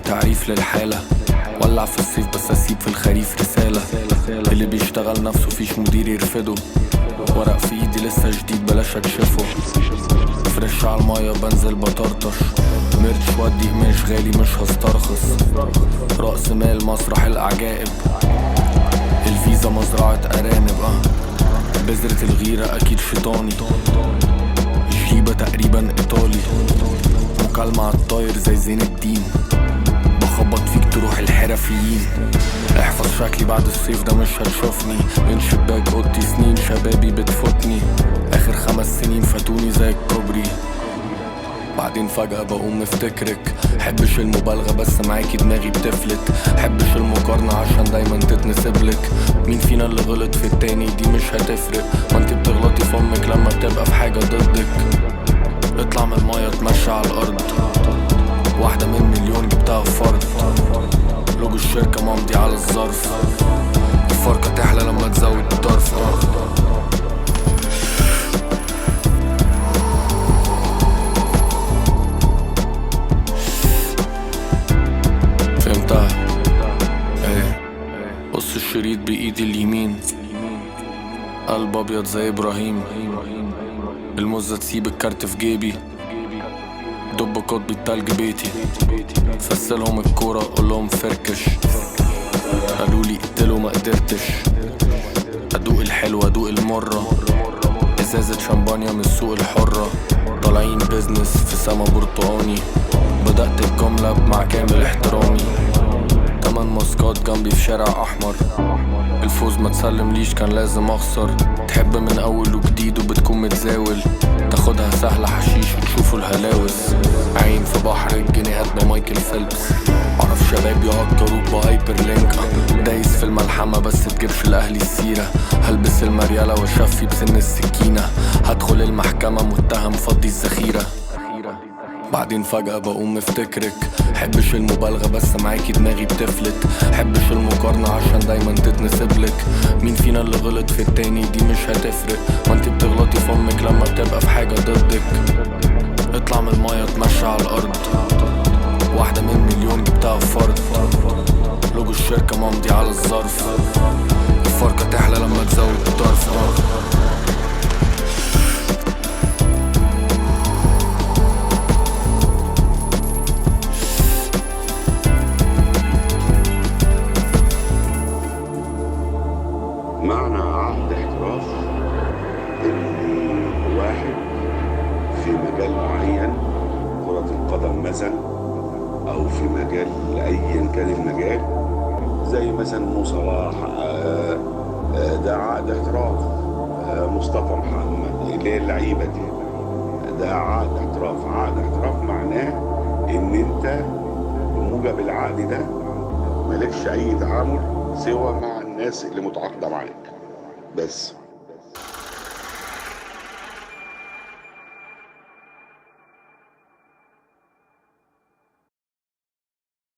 تعريف للحالة ولع في الصيف بس اسيب في الخريف رسالة اللي بيشتغل نفسه فيش مدير يرفده ورق في ايدي لسه جديد بلاش اكشفه فريش على المية بنزل بطرطش مرش ودي قماش غالي مش هسترخص رأس مال مسرح الأعجائب الفيزا مزرعة أرانب اه بذرة الغيرة أكيد شيطاني جيبة تقريبا إيطالي مكالمة على الطاير زي زين الدين بخبط فيك تروح الحرفيين احفظ شكلي بعد الصيف ده مش هتشوفني من شباك اوضتي سنين شبابي بتفوتني اخر خمس سنين فاتوني زي الكوبري بعدين فجأة بقوم مفتكرك حبش المبالغة بس معاكي دماغي بتفلت حبش المقارنة عشان دايما تتنسبلك مين فينا اللي غلط في التاني دي مش هتفرق ما انت بتغلطي في امك لما بتبقى في حاجة ضدك اطلع من المية اتمشى على الارض واحدة من مليون جبتها في فرد لوجو الشركة ممضي على الظرف الفرقة تحلى لما تزود الطرف آه. فهمتها ايه بص الشريط بايدي اليمين قلب ابيض زي ابراهيم المزة تسيب الكارت في جيبي دب قطبي التلج بيتي فسلهم الكورة قولهم فركش قالولي اقتلوا ما قدرتش ادوق الحلوة ادوق المرة ازازة شمبانيا من السوق الحرة طالعين بيزنس في سما برتقاني بدأت الجملة مع كامل احترامي تمن ماسكات جنبي في شارع احمر الفوز ما تسلم ليش كان لازم اخسر تحب من اول وجديد وبتكون متزاول تاخدها سهلة حشيش وتشوفوا الهلاوس عين في بحر الجنيهات بمايكل فيلبس اعرف شباب يهكروك بهايبر لينك دايس في الملحمة بس تجيبش الاهلي السيرة هلبس المريالة واشفي بسن السكينة هدخل المحكمة متهم فضي الذخيرة بعدين فجأة بقوم مفتكرك حبش المبالغة بس معاكي دماغي بتفلت حبش المقارنة عشان دايما تتنسبلك مين فينا اللي غلط في التاني دي مش هتفرق ما انت بتغلطي في امك لما بتبقى في حاجة ضدك اطلع من المية اتمشى على الارض واحدة من مليون جبتها في فرد لوجو الشركة ممضي على الظرف الفرقة تحلى لما تزود الطرف آه. معنى عقد احتراف ان واحد في مجال معين كرة القدم مثلا او في مجال ايا كان المجال زي مثلا مو صلاح آه، آه، ده عقد احتراف آه، مصطفى محمد اللي هي اللعيبه دي ده عقد احتراف عقد احتراف معناه ان انت بموجب العقد ده مالكش اي تعامل سوى مع الناس اللي متعاقده معاك بس